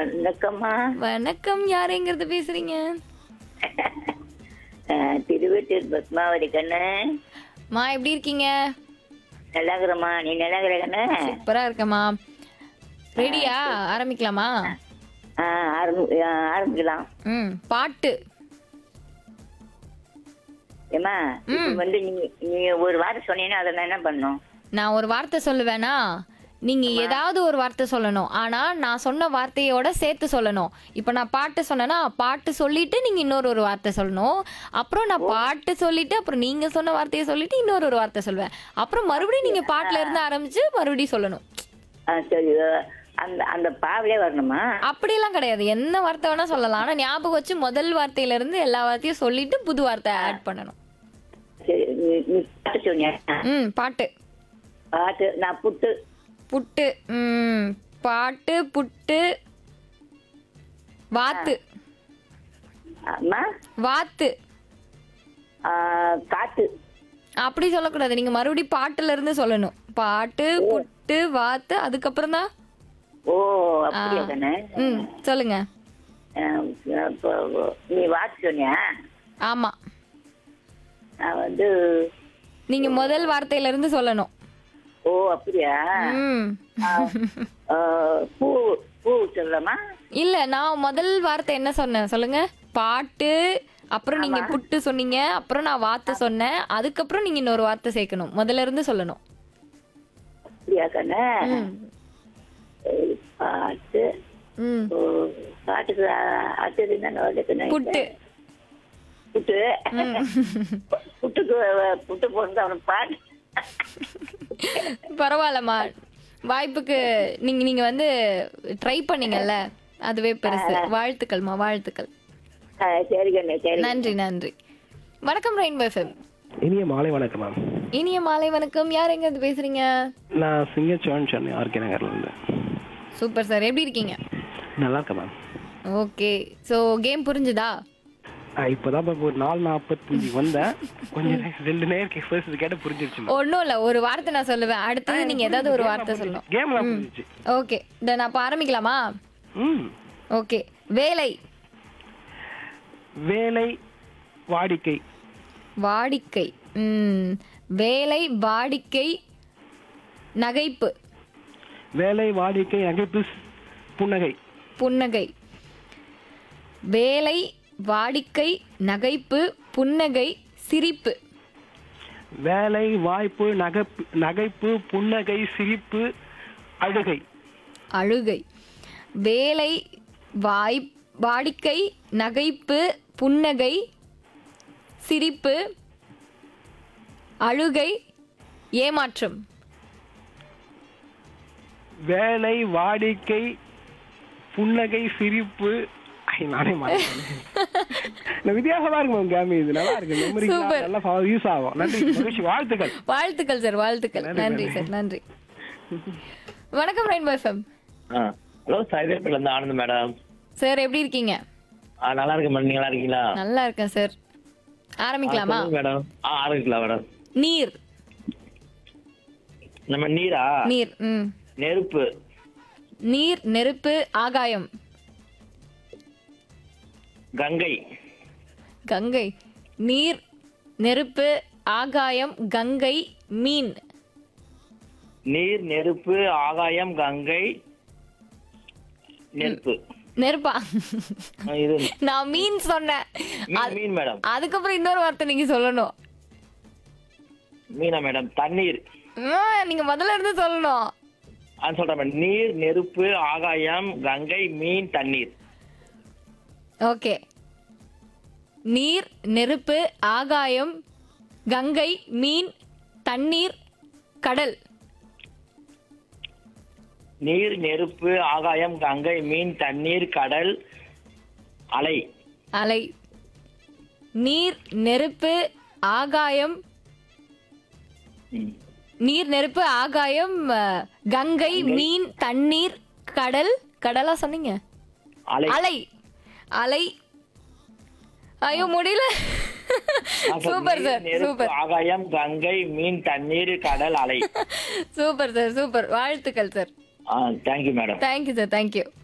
வணக்கம்மா வணக்கம் யாருங்கிறது பேசுறீங்க அஹ், திருவெட்டூர் பத்மாவதி கண்ணு மா எப்படி இருக்கீங்க நல்லா இருக்கிறம்மா நீ நல்லா இருக்கிற கண்ணு சூப்பரா இருக்கேம்மா ரெடியா ஆரம்பிக்கலாமா ஆ, ஆரம்பி ஆ, ஆரம்பிக்கலாம் ம் பாட்டு ஏம்மா இப்ப வந்து நீ நீ ஒரு வாரம் சொன்னீங்கன்னா அதை நான் என்ன பண்ணும் நான் ஒரு வார்த்தை சொல்லுவேனா நீங்க ஏதாவது ஒரு வார்த்தை சொல்லணும் ஆனா நான் சொன்ன வார்த்தையோட சேர்த்து சொல்லணும் இப்போ நான் பாட்டு சொன்னேன்னா பாட்டு சொல்லிட்டு நீங்க இன்னொரு ஒரு வார்த்தை சொல்லணும் அப்புறம் நான் பாட்டு சொல்லிட்டு அப்புறம் நீங்க சொன்ன வார்த்தையை சொல்லிட்டு இன்னொரு ஒரு வார்த்தை சொல்லுவேன் அப்புறம் மறுபடியும் நீங்க பாட்டுல இருந்து ஆரம்பிச்சு மறுபடியும் சொல்லணும் ஆ, சரி அந்த அந்த பாவிலே வரணுமா அப்படியெல்லாம் கிடையாது என்ன வார்த்தை வேணா சொல்லலாம் ஆனா ஞாபகம் வச்சு முதல் வார்த்தையில இருந்து எல்லா வார்த்தையும் சொல்லிட்டு புது வார்த்தை ஆட் பண்ணணும் சரி நீ நீ பாட்டு சொன்னியா ம் பாட்டு பாட்டு நான் புட்டு புட்டு ம் பாட்டு புட்டு வாத்து அம்மா வாத்து ஆ, காத்து அப்படி சொல்லக்கூடாது நீங்க மறுபடியும் பாட்டுல இருந்து சொல்லணும் பாட்டு புட்டு வாத்து அதுக்கப்புறம் தான் ஓ அப்படியா கண்ணு ம் சொல்லுங்க அஹ், இப்போ நீ வாத்து சொன்னியா ஆமா நான் வந்து நீங்க முதல் வார்த்தையில இருந்து சொல்லணும் ஓ அப்படியா ம் ஆ, பூ பூ சொல்லலாமா இல்ல நான் முதல் வார்த்தை என்ன சொன்னேன் சொல்லுங்க பாட்டு அப்புறம் நீங்க புட்டு சொன்னீங்க அப்புறம் நான் வார்த்தை சொன்னேன் அதுக்கப்புறம் நீங்க இன்னொரு வார்த்தை சேர்க்கணும் முதல்ல இருந்து சொல்லணும் அப்படியா கண்ணு ம். சரி, பாட்டு ம் ஓ, பாட்டுக்கு அ- அடுத்தது என்ன வருது கண்ணு? புட்டு புட்டு புட்டுக்கு அஹ், புட்டு போட்டு அவனுக்கு பாட்டு பரவாயில்லம்மா வாய்ப்புக்கு நீங்க நீங்க வந்து ட்ரை பண்ணீங்கல்ல அதுவே பெருசு வாழ்த்துக்கள்மா வாழ்த்துக்கள் ஆ, சரி கண்ணு சரி நன்றி நன்றி வணக்கம் ரெயின்போ எஃப்எம் இனிய மாலை வணக்கம் மேம் இனிய மாலை வணக்கம் யார் எங்க இருந்து பேசுறீங்க நான் சிங்கச்சோன் சென்னை ஆர்கே நகர்ல இருந்து சூப்பர் சார் எப்படி இருக்கீங்க நல்லா இருக்கேன் மேம் ஓகே ஸோ கேம் புரிஞ்சுதா இப்போதான் மேம் ஒரு நாலு நாற்பத்தஞ்சு வந்தேன் கொஞ்சம் நே- ரெண்டு நேரம் ஃபர்ஸ்ட் கேட்ட புரிஞ்சிருச்சு மேம் ஒன்றும் இல்லை ஒரு வார்த்தை நான் சொல்லுவேன் அடுத்தது நீங்க ஏதாவது ஒரு வார்த்தை சொல்லணும் கேம்லாம் புரிஞ்சிச்சு ஓகே இதை நான் இப்போ ஆரம்பிக்கலாமா ம் ஓகே வேலை வேலை வாடிக்கை வாடிக்கை ம் வேலை வாடிக்கை நகைப்பு வேலை வாடிக்கை நகைப்பு ஸ்- புன்னகை புன்னகை வேலை வாடிக்கை நகைப்பு புன்னகை சிரிப்பு வேலை வாய்ப்பு நகைப்பு நகைப்பு புன்னகை சிரிப்பு அழுகை அழுகை வேலை வாய் வாடிக்கை நகைப்பு புன்னகை சிரிப்பு அழுகை ஏமாற்றம் வேலை வாடிக்கை புன்னகை சிரிப்பு ஐ, நானே மாட்டேன் வித்தியாசமா இருக்கு மேம் கேம் இது நல்லா இருக்கு மெமரி Super. நல்லா யூஸ் ஆகும் நன்றி மகிழ்ச்சி வாழ்த்துக்கள் வாழ்த்துக்கள் சார் வாழ்த்துக்கள் நன்றி சார் நன்றி வணக்கம் ரெயின்போ எஃப்எம் ஹலோ சைதாப்பேட்ல இருந்து ஆனந்த் மேடம் சார் எப்படி இருக்கீங்க ஆ நல்லா இருக்கேன் மேடம் நீங்க நல்லா இருக்கீங்களா நல்லா இருக்கேன் சார் ஆரம்பிக்கலாமா சொல்லுங்க மேடம் ஆ ஆரம்பிக்கலாம் மேடம் நீர் நம்ம நீரா நீர் ம் நெருப்பு நீர் நெருப்பு ஆகாயம் கங்கை கங்கை நீர் நெருப்பு ஆகாயம் கங்கை மீன் நீர் நெருப்பு ஆகாயம் கங்கை நெருப்பு நெருப்பா ஆ, இது நான் மீன் சொன்னேன் மீன் மீன் மேடம் அதுக்கப்புறம் இன்னொரு வார்த்தை நீங்க சொல்லணும் மீனா மேடம் தண்ணீர் ஆ, நீங்க முதல்ல இருந்து சொல்லணும் ஆ சொல்றேன் மேடம் நீர் நெருப்பு ஆகாயம் கங்கை மீன் தண்ணீர் ஓகே நீர் நெருப்பு ஆகாயம் கங்கை மீன் தண்ணீர் கடல் நீர் நெருப்பு ஆகாயம் கங்கை மீன் தண்ணீர் கடல் அலை அலை நீர் நெருப்பு ஆகாயம் ம். நீர் நெருப்பு ஆகாயம் அஹ், கங்கை மீன் தண்ணீர் கடல் கடலா சொன்னீங்க அலை அலை அலை ஐயோ முடியல அப்ப சூப்பர் நீர், சார் நெருப்பு, சூப்பர் ஆகாயம் கங்கை மீன் தண்ணீர் கடல் அலை சூப்பர் சார் சூப்பர் வாழ்த்துக்கள் சார் ஆ thank you madam thank you sir thank you